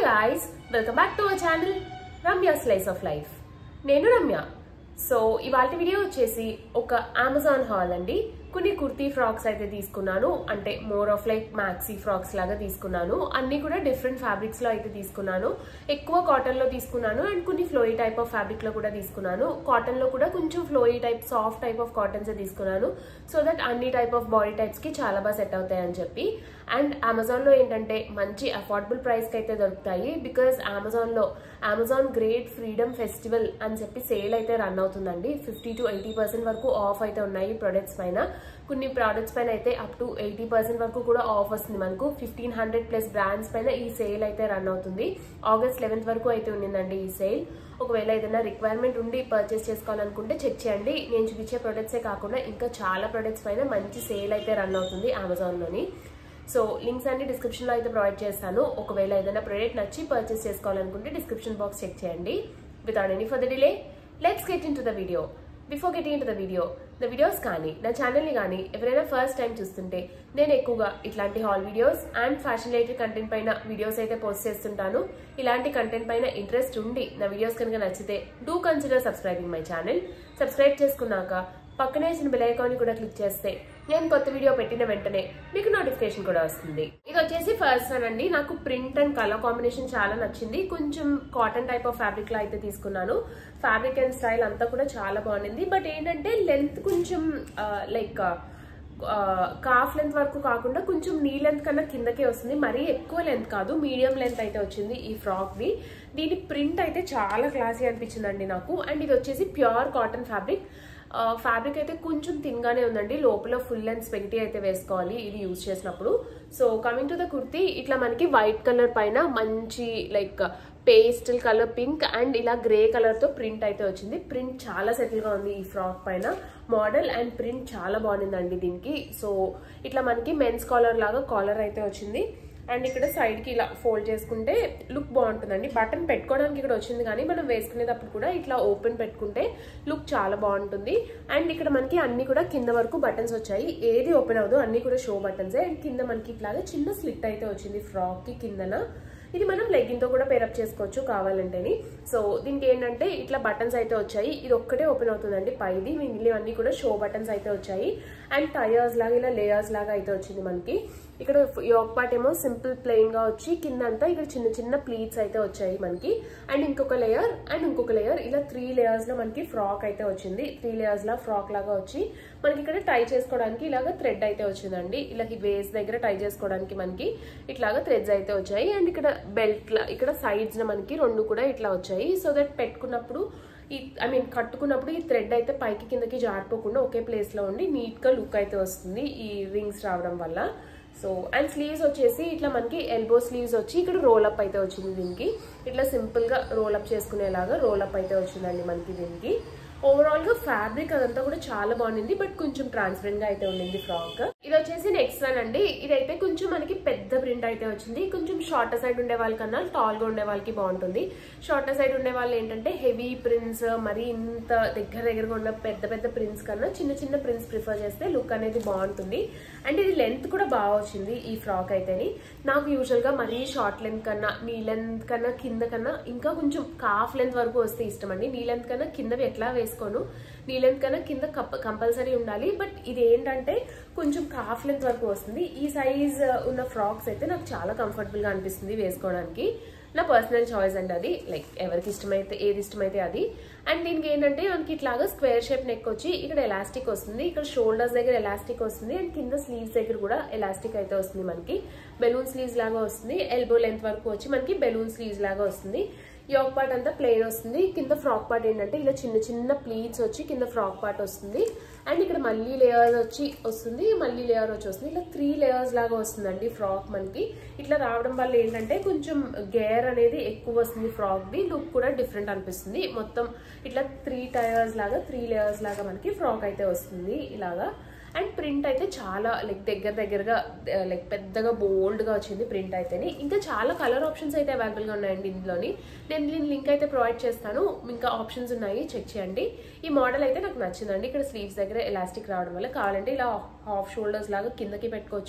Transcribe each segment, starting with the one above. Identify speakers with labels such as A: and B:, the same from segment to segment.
A: guys welcome back to our channel Ramya slice of life నేను Ramya so ఇవాళ video వచ్చేసి ఒక అమెజాన్ హాల్ అండి కొన్ని కుర్తీ ఫ్రాక్స్ అయితే తీసుకున్నాను అంటే more of like maxi frocks లాగా తీసుకున్నాను అన్ని కూడా డిఫరెంట్ ఫ్యాబ్రిక్స్ లో అయితే తీసుకున్నాను ఎక్కువ కాటన్ లో తీసుకున్నాను అండ్ కొన్ని ఫ్లోయి టైప్ ఆఫ్ ఫ్యాబ్రిక్ లో కూడా తీసుకున్నాను కాటన్ లో కూడా కొంచెం flowy type soft type of cottons తీసుకున్నాను సో దట్ అన్ని టైప్ ఆఫ్ బాడీ టైప్స్ కి చాలా బాగా సెట్ అవుతాయని చెప్పి అండ్ అమెజాన్ లో ఏంటంటే మంచి అఫోర్డబుల్ ప్రైస్ కి అయితే దొరుకుతాయి బికాస్ అమెజాన్ లో అమెజాన్ గ్రేట్ ఫ్రీడమ్ ఫెస్టివల్ అని చెప్పి సేల్ అయితే రన్ అవుతుందండి ఫిఫ్టీ టు ఎయిటీ పర్సెంట్ వరకు ఆఫ్ అయితే ఉన్నాయి ప్రొడక్ట్స్ పైన కొన్ని ప్రోడక్ట్స్ పైన అయితే అప్ టు ఎయిటీ పర్సెంట్ వరకు కూడా ఆఫ్ వస్తుంది మనకు ఫిఫ్టీన్ హండ్రెడ్ ప్లస్ బ్రాండ్స్ పైన ఈ సేల్ అయితే రన్ అవుతుంది ఆగస్ట్ లెవెన్త్ వరకు అయితే ఉండిందండి ఈ సేల్ ఒకవేళ ఏదైనా రిక్వైర్మెంట్ ఉండి పర్చేస్ చేసుకోవాలనుకుంటే చెక్ చేయండి నేను చూపించే ప్రొడక్ట్సే కాకుండా ఇంకా చాలా ప్రొడక్ట్స్ పైన మంచి సేల్ అయితే రన్ అవుతుంది అమెజాన్లోని సో లింక్స్ అన్ని డిస్క్రిప్షన్లో అయితే ప్రొవైడ్ చేస్తాను ఒకవేళ ఏదైనా ప్రోడక్ట్ నచ్చి పర్చేస్ చేసుకోవాలనుకుంటే డిస్క్రిప్షన్ బాక్స్ చెక్ చేయండి without any for the delay let's get into the video before getting into the video the videos కానీ నా ఛానల్ని కానీ ఎవరైనా ఫస్ట్ టైం చూస్తుంటే నేను ఎక్కువగా ఇట్లాంటి haul videos and fashion related content పైన వీడియోస్ అయితే పోస్ట్ చేస్తుంటాను ఇలాంటి కంటెంట్ పైన ఇంట్రెస్ట్ ఉండి నా వీడియోస్ కనుక నచ్చితే do consider subscribing my channel subscribe చేసుకున్నాక పక్కనే ఇచ్చిన బెల్ ఐకాన్ కూడా క్లిక్ చేస్తే నేను కొత్త వీడియో పెట్టిన వెంటనే మీకు నోటిఫికేషన్ కూడా వస్తుంది ఇది వచ్చేసి ఫస్ట్ వన్ అండి నాకు ప్రింట్ అండ్ కలర్ కాంబినేషన్ చాలా నచ్చింది కొంచెం కాటన్ టైప్ ఆఫ్ ఫ్యాబ్రిక్ లో అయితే తీసుకున్నాను ఫ్యాబ్రిక్ అండ్ స్టైల్ అంతా కూడా చాలా బాగుంది బట్ ఏంటంటే లెంత్ కొంచెం లైక్ కాఫ్ లెంత్ వరకు కాకుండా కొంచెం నీ లెంత్ కన్నా కిందకే వస్తుంది మరీ ఎక్కువ లెంత్ కాదు మీడియం లెంత్ అయితే వచ్చింది ఈ ఫ్రాక్ ది దీని ప్రింట్ అయితే చాలా క్లాసీ అనిపించిందండి నాకు అండ్ ఇది వచ్చేసి ప్యూర్ కాటన్ ఫ్యాబ్రిక్ ఫ్యాబ్రిక్ అయితే కొంచెం థిన్గానే ఉందండి లోపల ఫుల్ లెంత్ స్పెగిటీ అయితే వేసుకోవాలి ఇది యూజ్ చేసినప్పుడు so coming to the kurti ఇట్లా మనకి వైట్ కలర్ పైన మంచి like pastel colour pink and ఇలా గ్రే కలర్ తో ప్రింట్ అయితే వచ్చింది ప్రింట్ చాలా సెటిల్ గా ఉంది ఈ ఫ్రాక్ పైన మోడల్ అండ్ ప్రింట్ చాలా బాగుందండి దీనికి సో ఇట్లా మనకి మెన్స్ కాలర్ లాగా కాలర్ అయితే వచ్చింది అండ్ ఇక్కడ సైడ్ కి ఇలా ఫోల్డ్ చేసుకుంటే లుక్ బాగుంటుందండి బటన్ పెట్టుకోవడానికి ఇక్కడ వచ్చింది కానీ మనం వేసుకునేటప్పుడు కూడా ఇట్లా ఓపెన్ పెట్టుకుంటే లుక్ చాలా బాగుంటుంది అండ్ ఇక్కడ మనకి అన్ని కూడా కింద వరకు బటన్స్ వచ్చాయి ఏది ఓపెన్ అవ్వదు అన్ని కూడా షో బటన్స్ అండ్ కింద మనకి ఇట్లాగా చిన్న స్లిట్ అయితే వచ్చింది ఫ్రాక్ కి కిందన ఇది మనం లెగ్గిన్ తో కూడా పేరప్ చేసుకోవచ్చు కావాలంటేని సో దీనికి ఏంటంటే ఇట్లా బటన్స్ అయితే వచ్చాయి ఇది ఒక్కటే ఓపెన్ అవుతుందండి పైది మిగిలినవన్నీ కూడా షో బటన్స్ అయితే వచ్చాయి అండ్ టయర్స్ లాగా ఇలా లేయర్స్ లాగా అయితే వచ్చింది మనకి ఇక్కడ యోక్ పార్ట్ ఏమో సింపుల్ ప్లెయిన్ గా వచ్చి కింద అంతా ఇక్కడ చిన్న చిన్న ప్లీట్స్ అయితే వచ్చాయి మనకి అండ్ ఇంకొక లేయర్ అండ్ ఇంకొక లేయర్ ఇలా త్రీ లేయర్స్ లో మనకి ఫ్రాక్ అయితే వచ్చింది త్రీ లేయర్స్ లా ఫ్రాక్ లాగా వచ్చి మనకి ఇక్కడ టై చేసుకోవడానికి ఇలాగ థ్రెడ్ అయితే వచ్చిందండి ఇలా వేస్ దగ్గర టై చేసుకోవడానికి మనకి ఇట్లాగా థ్రెడ్స్ అయితే వచ్చాయి అండ్ ఇక్కడ బెల్ట్ ఇక్కడ సైడ్స్ మనకి రెండు కూడా ఇట్లా వచ్చాయి సో దట్ పెట్టుకున్నప్పుడు ఈ ఐ మీన్ కట్టుకున్నప్పుడు ఈ థ్రెడ్ అయితే పైకి కిందకి జారిపోకుండా ఒకే ప్లేస్ లో ఉండి నీట్ గా లుక్ అయితే వస్తుంది ఈ రింగ్స్ రావడం వల్ల సో అండ్ స్లీవ్స్ వచ్చేసి ఇట్లా మనకి ఎల్బో స్లీవ్స్ వచ్చి ఇక్కడ రోల్ అప్ అయితే వచ్చింది దీనికి ఇట్లా సింపుల్ గా రోల్ అప్ చేసుకునేలాగా రోల్ అప్ అయితే వచ్చిందండి మనకి దీనికి ఓవరాల్ గా ఫ్యాబ్రిక్ అదంతా కూడా చాలా బాగుంది బట్ కొంచెం ట్రాన్స్పరెంట్ గా అయితే ఉండింది ఫ్రాక్ ఇది వచ్చేసి నెక్స్ట్ వన్ అండి ఇదైతే కొంచెం మనకి పెద్ద ప్రింట్ అయితే వచ్చింది కొంచెం షార్టర్ సైడ్ ఉండే వాళ్ళకన్నా టాల్ గా ఉండే వాళ్ళకి బాగుంటుంది షార్టర్ సైడ్ ఉండే వాళ్ళు ఏంటంటే హెవీ ప్రింట్స్ మరి ఇంత దగ్గర దగ్గరగా ఉన్న పెద్ద పెద్ద ప్రింట్స్ కన్నా చిన్న చిన్న ప్రింట్స్ ప్రిఫర్ చేస్తే లుక్ అనేది బాగుంటుంది అండ్ ఇది లెంత్ కూడా బాగా వచ్చింది ఈ ఫ్రాక్ అయితేని నాకు యూజువల్ గా మరీ షార్ట్ లెంత్ కన్నా నీ లెంత్ కన్నా కింద కన్నా ఇంకా కొంచెం కాఫ్ లెంత్ వరకు వస్తే ఇష్టం అండి నీ లెంత్ కన్నా కిందవి ఎట్లా వేసుకోను నీ లెంత్ కన్నా కింద కంపల్సరీ ఉండాలి బట్ ఇది ఏంటంటే కొంచెం కాఫ్ లెంత్ వరకు వస్తుంది ఈ సైజ్ ఉన్న ఫ్రాక్స్ అయితే నాకు చాలా కంఫర్టబుల్ గా అనిపిస్తుంది వేసుకోవడానికి నా పర్సనల్ చాయిస్ అండి అది లైక్ ఎవరికి ఇష్టమైతే ఏది ఇష్టమైతే అది అండ్ దీనికి ఏంటంటే మనకి ఇట్లాగా స్క్వేర్ షేప్ నెక్ వచ్చి ఇక్కడ ఎలాస్టిక్ వస్తుంది ఇక్కడ షోల్డర్స్ దగ్గర ఎలాస్టిక్ వస్తుంది అండ్ కింద స్లీవ్స్ దగ్గర కూడా ఎలాస్టిక్ అయితే వస్తుంది మనకి బెలూన్ స్లీవ్స్ లాగా వస్తుంది ఎల్బో లెంత్ వరకు వచ్చి మనకి బెలూన్ స్లీవ్స్ లాగా వస్తుంది యోక్ పార్ట్ అంతా ప్లెయిన్ వస్తుంది కింద ఫ్రాక్ పార్ట్ ఏంటంటే ఇలా చిన్న చిన్న ప్లీట్స్ వచ్చి కింద ఫ్రాక్ పార్ట్ వస్తుంది అండ్ ఇక్కడ మళ్ళీ లేయర్ వచ్చి వస్తుంది మళ్ళీ లేయర్ వచ్చి వస్తుంది ఇట్లా త్రీ లేయర్స్ లాగా వస్తుందండి ఫ్రాక్ మనకి ఇట్లా రావడం వల్ల ఏంటంటే కొంచెం గేర్ అనేది ఎక్కువ వస్తుంది ఫ్రాక్ ది లుక్ కూడా డిఫరెంట్ అనిపిస్తుంది మొత్తం ఇట్లా త్రీ టైర్స్ లాగా త్రీ లేయర్స్ లాగా మనకి ఫ్రాక్ అయితే వస్తుంది ఇలాగా అండ్ ప్రింట్ అయితే చాలా లైక్ దగ్గర దగ్గరగా లైక్ పెద్దగా బోల్డ్గా వచ్చింది ప్రింట్ అయితేనే ఇంకా చాలా కలర్ ఆప్షన్స్ అయితే అవైలబుల్గా ఉన్నాయండి ఇందులోని నేను దీని లింక్ అయితే ప్రొవైడ్ చేస్తాను ఇంకా ఆప్షన్స్ ఉన్నాయి చెక్ చేయండి ఈ మోడల్ అయితే నాకు నచ్చిందండి ఇక్కడ స్లీవ్స్ దగ్గర ఎలాస్టిక్ రావడం వల్ల కావాలంటే ఇలా హాఫ్ షోల్డర్స్ లాగా కిందకి పెట్టుకోవచ్చు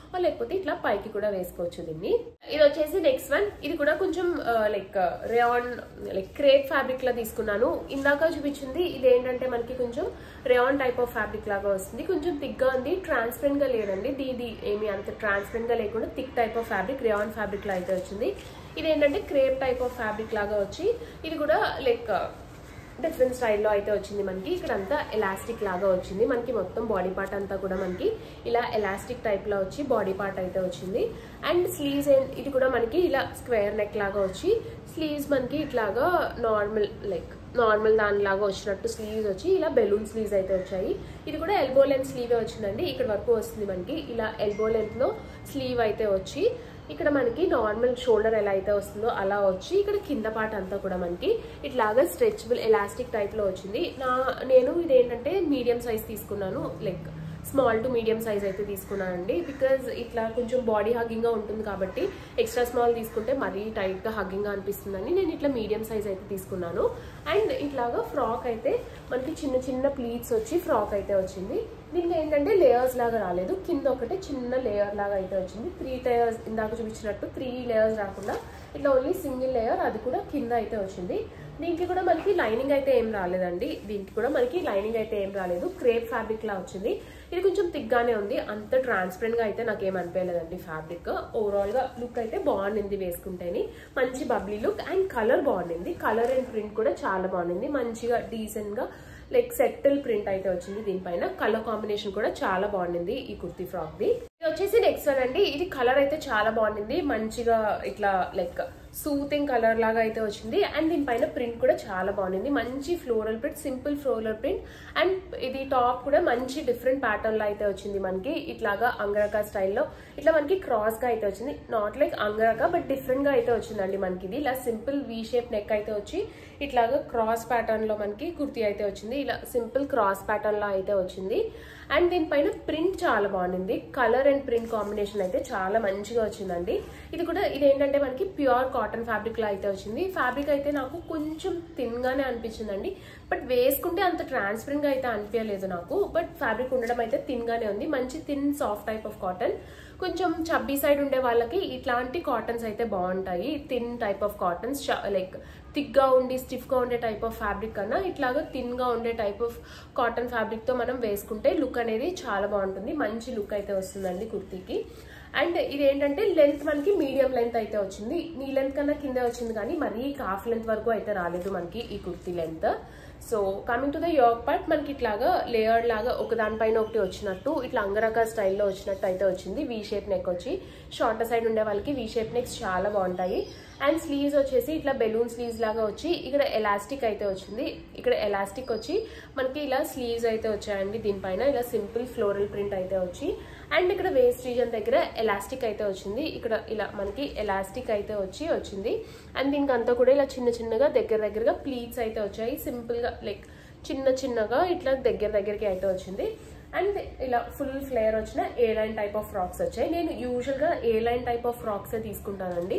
A: లేకపోతే ఇట్లా పైకి కూడా వేసుకోవచ్చు దీన్ని ఇది వచ్చేసి నెక్స్ట్ వన్ ఇది కూడా కొంచెం like rayon like crepe fabric లా తీసుకున్నాను ఇందాక చూపించింది ఇది ఏంటంటే మనకి కొంచెం రేయాన్ టైప్ ఆఫ్ ఫ్యాబ్రిక్ లాగా వస్తుంది కొంచెం థిక్గా ఉంది ట్రాన్స్పరెంట్ గా లేదండి ఇది ఏమి అంత ట్రాన్స్పరెంట్ గా లేకుండా thick type of fabric rayon fabric లా అయితే వచ్చింది ఇది ఏంటంటే క్రేప్ టైప్ ఆఫ్ ఫ్యాబ్రిక్ లాగా వచ్చి ఇది కూడా లైక్ డిఫరెంట్ స్టైల్లో అయితే వచ్చింది మనకి ఇక్కడ అంతా ఎలాస్టిక్ లాగా వచ్చింది మనకి మొత్తం బాడీ పార్ట్ అంతా కూడా మనకి ఇలా ఎలాస్టిక్ టైప్ లో వచ్చి బాడీ పార్ట్ అయితే వచ్చింది అండ్ స్లీవ్స్ ఇది కూడా మనకి ఇలా స్క్వేర్ నెక్ లాగా వచ్చి స్లీవ్స్ మనకి ఇట్లాగా నార్మల్ లైక్ నార్మల్ దానిలాగా వచ్చినట్టు స్లీవ్స్ వచ్చి ఇలా బెలూన్ స్లీవ్స్ అయితే వచ్చాయి ఇది కూడా ఎల్బో లెంత్ స్లీవ్ వచ్చిందండి ఇక్కడ వరకు వస్తుంది మనకి ఇలా ఎల్బో లెంత్ లో స్లీవ్ అయితే వచ్చి ఇక్కడ మనకి నార్మల్ షోల్డర్ ఎలా అయితే వస్తుందో అలా వచ్చి ఇక్కడ కింద పార్ట్ అంతా కూడా మనకి ఇట్లాగా స్ట్రెచబుల్ ఎలాస్టిక్ టైప్ లో వచ్చింది నా నేను ఇది ఏంటంటే మీడియం సైజ్ తీసుకున్నాను like small to medium size అయితే తీసుకున్నానండి బికాజ్ ఇట్లా కొంచెం బాడీ హగ్గింగ్ గా ఉంటుంది కాబట్టి ఎక్స్ట్రా స్మాల్ తీసుకుంటే మరీ టైట్ గా హగ్గింగ్ గా అనిపిస్తుందని నేను ఇట్లా మీడియం సైజ్ అయితే తీసుకున్నాను అండ్ ఇట్లాగా ఫ్రాక్ అయితే మనకి చిన్న చిన్న ప్లీట్స్ వచ్చి ఫ్రాక్ అయితే వచ్చింది దీనికి ఏంటంటే లేయర్స్ లాగా రాలేదు కింద ఒకటి చిన్న లేయర్ లాగా అయితే వచ్చింది త్రీ లేయర్స్ ఇందాక చూపించినట్టు త్రీ లేయర్స్ రాకుండా ఇట్లా ఓన్లీ సింగిల్ లేయర్ అది కూడా కింద అయితే వచ్చింది దీనికి కూడా మనకి లైనింగ్ అయితే ఏం రాలేదండి దీనికి కూడా మనకి లైనింగ్ అయితే ఏం రాలేదు క్రేప్ ఫ్యాబ్రిక్ లా వచ్చింది ఇది కొంచెం థిక్గానే ఉంది అంత ట్రాన్స్పరెంట్ గా అయితే నాకు ఏం అనిపించలేదండి ఫ్యాబ్రిక్ ఓవరాల్ గా లుక్ అయితే బాగుండింది వేసుకుంటేనే మంచి బబ్లీ లుక్ అండ్ కలర్ బాగుండింది కలర్ అండ్ ప్రింట్ కూడా చాలా బాగుండింది మంచిగా డీసెంట్ గా లైక్ సెటిల్ ప్రింట్ అయితే వచ్చింది దీనిపైన కలర్ కాంబినేషన్ కూడా చాలా బాగుండింది ఈ కుర్తీ ఫ్రాక్ ది ఇది వచ్చేసి నెక్స్ట్ వన్ అండి ఇది కలర్ అయితే చాలా బాగుండింది మంచిగా ఇట్లా లైక్ సూతింగ్ కలర్ లాగా అయితే వచ్చింది అండ్ దీనిపైన ప్రింట్ కూడా చాలా బాగుంది మంచి floral print simple floral print and ఇది టాప్ కూడా మంచి డిఫరెంట్ ప్యాటర్న్ లో అయితే వచ్చింది మనకి ఇట్లాగా అంగరకా స్టైల్లో ఇట్లా మనకి క్రాస్ గా అయితే వచ్చింది not like angrakha but different గా అయితే వచ్చిందండి మనకి ఇది ఇలా సింపుల్ వీ షేప్ నెక్ అయితే వచ్చి ఇట్లాగా క్రాస్ ప్యాటర్న్ లో మనకి కుర్తీ అయితే వచ్చింది ఇలా సింపుల్ క్రాస్ ప్యాటర్న్ లో అయితే వచ్చింది అండ్ దీనిపైన ప్రింట్ చాలా బాగుంది కలర్ అండ్ ప్రింట్ కాంబినేషన్ అయితే చాలా మంచిగా వచ్చిందండి ఇది కూడా ఇది ఏంటంటే మనకి ప్యూర్ కాటన్ ఫ్యాబ్రిక్ లో అయితే వచ్చింది ఫ్యాబ్రిక్ అయితే నాకు కొంచెం థిన్ గానే అనిపించిందండి బట్ వేసుకుంటే అంత ట్రాన్స్పరెంట్ గా అయితే అనిపించలేదు నాకు బట్ ఫ్యాబ్రిక్ ఉండడం అయితే థిన్ గానే ఉంది మంచి thin soft type of cotton కొంచెం చబ్బీ సైడ్ ఉండే వాళ్ళకి ఇట్లాంటి కాటన్స్ అయితే బాగుంటాయి thin type of cottons like thick గా ఉండి స్టిఫ్ గా ఉండే టైప్ ఆఫ్ ఫ్యాబ్రిక్ కన్నా ఇట్లాగా థిన్ గా ఉండే టైప్ ఆఫ్ కాటన్ ఫ్యాబ్రిక్ తో మనం వేసుకుంటే లుక్ అనేది చాలా బాగుంటుంది మంచి లుక్ అయితే వస్తుందండి కుర్తీకి అండ్ ఇది ఏంటంటే లెంత్ మనకి మీడియం లెంత్ అయితే వచ్చింది నీ లెంత్ కన్నా కింద వచ్చింది కానీ మరీ హాఫ్ లెంత్ వరకు అయితే రాలేదు మనకి ఈ kurti length so coming to the yoke part మనకి ఇట్లాగా లేయర్ లాగా ఒక దానిపైన ఒకటి వచ్చినట్టు ఇట్లా అంగరక స్టైల్లో వచ్చినట్టు అయితే వచ్చింది వీ షేప్ నెక్ వచ్చి షార్ట్ సైడ్ ఉండే వాళ్ళకి వీ షేప్ నెక్స్ చాలా బాగుంటాయి అండ్ స్లీవ్స్ వచ్చేసి ఇట్లా బెలూన్ స్లీవ్స్ లాగా వచ్చి ఇక్కడ ఎలాస్టిక్ అయితే వచ్చింది ఇక్కడ ఎలాస్టిక్ వచ్చి మనకి ఇలా స్లీవ్స్ అయితే వచ్చాయండి దీనిపైన ఇలా సింపుల్ ఫ్లోరల్ ప్రింట్ అయితే వచ్చి అండ్ ఇక్కడ వేస్ట్ రీజన్ దగ్గర ఎలాస్టిక్ అయితే వచ్చింది ఇక్కడ ఇలా మనకి ఎలాస్టిక్ అయితే వచ్చి వచ్చింది అండ్ దీనికి అంతా కూడా ఇలా చిన్న చిన్నగా దగ్గర దగ్గరగా ప్లీట్స్ అయితే వచ్చాయి సింపుల్గా లైక్ చిన్న చిన్నగా ఇట్లా దగ్గర దగ్గరికి అయితే వచ్చింది అండ్ ఇలా ఫుల్ ఫ్లేయర్ వచ్చిన A line type of frocks వచ్చాయి నేను యూజువల్గా A line type of frocks తీసుకుంటానండి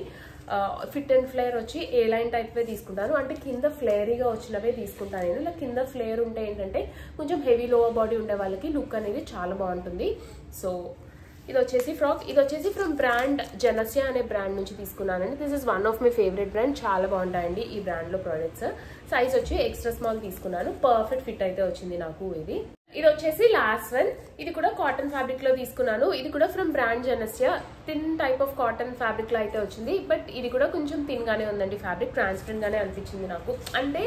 A: ఫిట్ అండ్ ఫ్లేయర్ వచ్చి ఏ లైన్ టైప్వే తీసుకుంటాను అంటే కింద ఫ్లేరీగా వచ్చినవే తీసుకుంటాను నేను ఇలా కింద ఫ్లేయర్ ఉంటే ఏంటంటే కొంచెం హెవీ లోవర్ బాడీ ఉండే వాళ్ళకి లుక్ అనేది చాలా బాగుంటుంది సో ఇది వచ్చేసి ఫ్రాక్ ఇది వచ్చేసి ఫ్రమ్ బ్రాండ్ జనస్య అనే బ్రాండ్ నుంచి తీసుకున్నానండి this is one of my favourite brand చాలా బాగుంటాయండి ఈ బ్రాండ్లో ప్రోడక్ట్స్ సైజ్ వచ్చి ఎక్స్ట్రా స్మాల్ తీసుకున్నాను పర్ఫెక్ట్ ఫిట్ అయితే వచ్చింది నాకు ఇది ఇది వచ్చేసి లాస్ట్ వన్ ఇది కూడా కాటన్ ఫ్యాబ్రిక్ లో తీసుకున్నాను ఇది కూడా from brand Janasya thin type of cotton fabric లో అయితే వచ్చింది బట్ ఇది కూడా కొంచెం థిన్ గానే ఉందండి ఫ్యాబ్రిక్ ట్రాన్స్పరెంట్ గానే అనిపించింది నాకు అంటే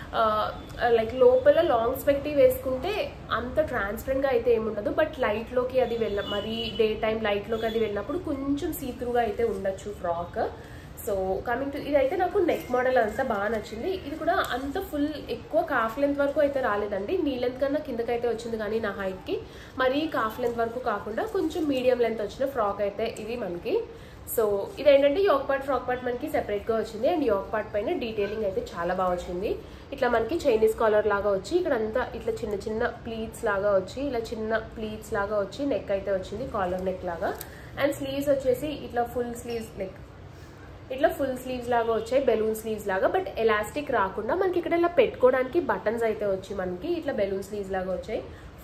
A: లైక్ లోపల లాంగ్ స్పెక్టివ్ వేసుకుంటే అంత ట్రాన్స్పరెంట్ గా అయితే ఏముండదు బట్ లైట్ లోకి అది వెళ్ళ మరి డే టైం లైట్ లోకి అది వెళ్ళినప్పుడు కొంచెం సీత్రూగా అయితే ఉండొచ్చు ఫ్రాక్ సో కమింగ్ టు ఇదైతే నాకు నెక్ మోడల్ అంతా బాగా నచ్చింది ఇది కూడా అంత ఫుల్ ఎక్కువ కాఫ్ లెంత్ వరకు అయితే రాలేదండి నీ లెంత్ కన్నా కిందకైతే వచ్చింది కానీ నా హైట్కి మరీ కాఫ్ లెంత్ వరకు కాకుండా కొంచెం మీడియం లెంత్ వచ్చిన ఫ్రాక్ అయితే ఇది మనకి సో ఇదేంటంటే యోగ్ పార్ట్ ఫ్రాక్ పార్ట్ మనకి సెపరేట్గా వచ్చింది అండ్ యోగ్ పార్ట్ పైన డీటెయిలింగ్ అయితే చాలా బాగా వచ్చింది ఇట్లా మనకి చైనీస్ కాలర్ లాగా వచ్చి ఇక్కడ అంతా ఇట్లా చిన్న చిన్న ప్లీట్స్ లాగా వచ్చి ఇలా చిన్న ప్లీట్స్ లాగా వచ్చి నెక్ అయితే వచ్చింది కాలర్ నెక్ లాగా అండ్ స్లీవ్స్ వచ్చేసి ఇట్లా ఫుల్ స్లీవ్స్ లైక్ ఇట్లా ఫుల్ స్లీవ్స్ లాగా వచ్చాయి బెలూన్ స్లీవ్స్ లాగా బట్ ఎలాస్టిక్ రాకుండా మనకి ఇక్కడ ఇలా పెట్టుకోవడానికి బటన్స్ అయితే వచ్చి మనకి ఇట్లా బెలూన్ స్లీవ్స్ లాగా వచ్చాయి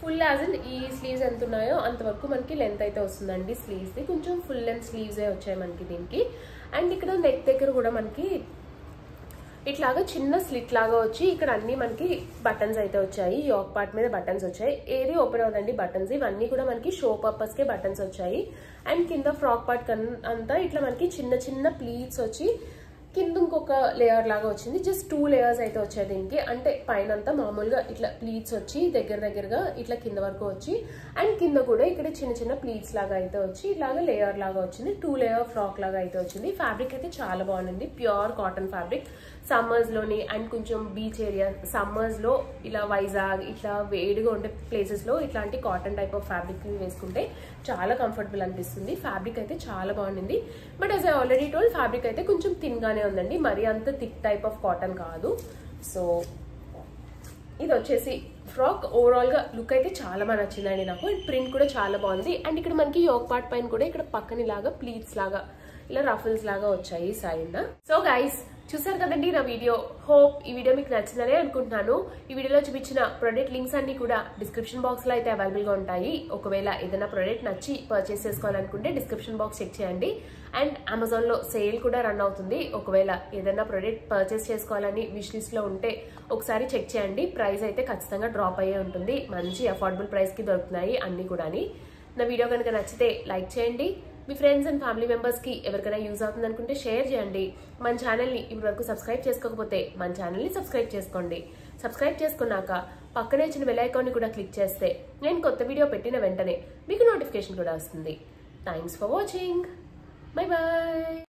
A: ఫుల్ యాజ్ ఇన్ ఈ స్లీవ్స్ ఎంత ఉన్నాయో అంతవరకు మనకి లెంత్ అయితే వస్తుందండి స్లీవ్స్ది కొంచెం ఫుల్ లెంత్ స్లీవ్సే వచ్చాయి మనకి దీనికి అండ్ ఇక్కడ నెక్ దగ్గర కూడా మనకి ఇట్లాగా చిన్న స్లిట్ లాగా వచ్చి ఇక్కడ అన్ని మనకి బటన్స్ అయితే వచ్చాయి యోక్ పార్ట్ మీద బటన్స్ వచ్చాయి ఏది ఓపెన్ అవుదండి బటన్స్ ఇవన్నీ కూడా మనకి షో పర్పస్ కే బటన్స్ వచ్చాయి అండ్ కింద ఫ్రాక్ పార్ట్ అంతా ఇట్లా మనకి చిన్న చిన్న ప్లీట్స్ వచ్చి కింద ఇంకొక లేయర్ లాగా వచ్చింది జస్ట్ టూ లేయర్స్ అయితే వచ్చాయి దీనికి అంటే పైన అంతా మామూలుగా ఇట్లా ప్లీట్స్ వచ్చి దగ్గర దగ్గరగా ఇట్లా కింద వరకు వచ్చి అండ్ కింద కూడా ఇక్కడ చిన్న చిన్న ప్లీట్స్ లాగా అయితే వచ్చి ఇలాగా లేయర్ లాగా వచ్చింది టూ లేయర్ ఫ్రాక్ లాగా అయితే వచ్చింది ఫ్యాబ్రిక్ అయితే చాలా బాగుంది ప్యూర్ కాటన్ ఫ్యాబ్రిక్ సమ్మర్స్ లోని అండ్ కొంచెం బీచ్ ఏరియా సమ్మర్స్ లో ఇలా వైజాగ్ ఇట్లా వేడిగా ఉండే ప్లేసెస్ లో ఇట్లాంటి కాటన్ టైప్ ఆఫ్ ఫ్యాబ్రిక్ వేసుకుంటే చాలా కంఫర్టబుల్ అనిపిస్తుంది ఫ్యాబ్రిక్ అయితే చాలా బాగుంది but as I already told fabric అయితే కొంచెం థిన్ గానే ఉందండి మరి అంత థిక్ టైప్ ఆఫ్ కాటన్ కాదు సో ఇది వచ్చేసి ఫ్రాక్ ఓవరాల్ గా లుక్ అయితే చాలా బాగా నచ్చిందండి నాకు అండ్ ప్రింట్ కూడా చాలా బాగుంది అండ్ ఇక్కడ మనకి యోగ్ పార్ట్ పైన కూడా ఇక్కడ పక్కన ఇలాగా ప్లీట్స్ లాగా ఇలా రఫల్స్ లాగా వచ్చాయి సైడ్ సో గైస్ చూసారు కదండి నా వీడియో హోప్ ఈ వీడియో మీకు నచ్చిందనే అనుకుంటున్నాను ఈ వీడియోలో చూపించిన ప్రొడక్ట్ లింక్స్ అన్ని కూడా డిస్క్రిప్షన్ బాక్స్ లో అయితే అవైలబుల్ గా ఉంటాయి ఒకవేళ ఏదైనా ప్రొడక్ట్ నచ్చి పర్చేస్ చేసుకోవాలనుకుంటే డిస్క్రిప్షన్ బాక్స్ చెక్ చేయండి అండ్ అమెజాన్ లో సేల్ కూడా రన్ అవుతుంది ఒకవేళ ఏదైనా ప్రొడక్ట్ పర్చేస్ చేసుకోవాలని విష్ లిస్ట్ లో ఉంటే ఒకసారి చెక్ చేయండి ప్రైస్ అయితే ఖచ్చితంగా డ్రాప్ అయ్యే ఉంటుంది మంచి అఫోర్డబుల్ ప్రైస్ కి దొరుకుతున్నాయి అన్ని కూడాని నా వీడియో కనుక నచ్చితే లైక్ చేయండి మీ ఫ్రెండ్స్ అండ్ ఫ్యామిలీ మెంబర్స్ కి ఎవరికైనా యూజ్ అవుతుంది అనుకుంటే షేర్ చేయండి మన ఛానల్ ని ఇప్పటి వరకు సబ్స్క్రైబ్ చేసుకోకపోతే మన ఛానల్ ని సబ్స్క్రైబ్ చేసుకోండి సబ్స్క్రైబ్ చేసుకున్నాక పక్కనే ఇచ్చిన బెల్ ఐకాన్ ని కూడా క్లిక్ చేస్తే నేను కొత్త వీడియో పెట్టిన వెంటనే మీకు నోటిఫికేషన్ కూడా వస్తుంది thanks for watching bye bye